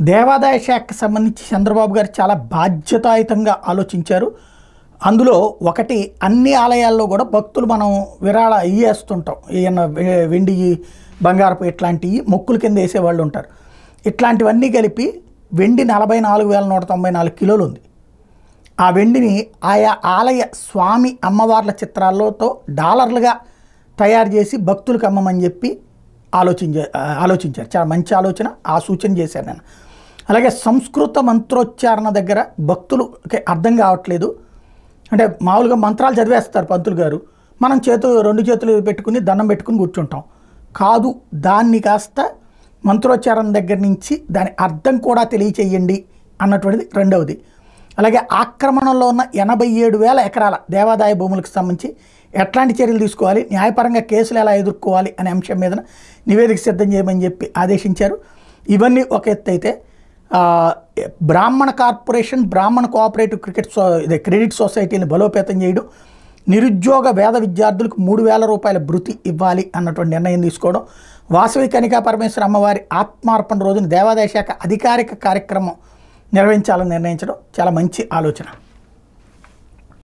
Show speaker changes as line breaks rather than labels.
దేవాదాయ శాఖకు సంబంధించి చంద్రబాబు గారు చాలా బాధ్యతాయుతంగా ఆలోచించారు అందులో ఒకటి అన్ని ఆలయాల్లో కూడా భక్తులు మనం విరాళ ఇయ్యేస్తుంటాం ఏమన్నా వె- వెండి బంగారపు ఇట్లాంటివి మొక్కుల కింద వేసేవాళ్ళు ఉంటారు ఇట్లాంటివన్నీ కలిపి వెండి నలభై నాలుగు వేల నూట తొంభై నాలుగు కిలోలు ఉంది ఆ వెండిని ఆయా ఆలయ స్వామి అమ్మవార్ల చిత్రాలతో డాలర్లుగా తయారు చేసి భక్తులకు అమ్మమని చెప్పి ఆలోచించే ఆలోచించారు చాలా మంచి ఆలోచన ఆ సూచన చేశాను నేను అలాగే సంస్కృత మంత్రోచ్చారణ దగ్గర భక్తులకి అర్థం కావట్లేదు అంటే మామూలుగా మంత్రాలు చదివేస్తారు పంతులు గారు మనం చేతు రెండు చేతులు పెట్టుకుని దండం పెట్టుకుని కూర్చుంటాం కాదు దాన్ని కాస్త మంత్రోచ్చారణ దగ్గర నుంచి దాని అర్థం కూడా తెలియచేయండి అన్నటువంటిది రెండవది అలాగే ఆక్రమణలో ఉన్న ఎనభై ఏడు వేల ఎకరాల దేవాదాయ భూములకు సంబంధించి ఎట్లాంటి చర్యలు తీసుకోవాలి న్యాయపరంగా కేసులు ఎలా ఎదుర్కోవాలి అనే అంశం మీద నివేదిక సిద్ధం చేయమని చెప్పి ఆదేశించారు ఇవన్నీ ఒక ఎత్తు అయితే ఆ, Brahmana corporation Brahmana cooperative credit so ఇదే క్రెడిట్ సొసైటీని బలోపేతం చేయడం నిరుద్యోగ వేద విద్యార్థులకు మూడు వేల రూపాయల భృతి ఇవ్వాలి అన్నటువంటి నిర్ణయం తీసుకోవడం వాసవి కనికా పరమేశ్వర అమ్మవారి ఆత్మార్పణ రోజున దేవాదాయ శాఖ అధికారిక కార్యక్రమం నిర్వహించాలని నిర్ణయించడం చాలా మంచి ఆలోచన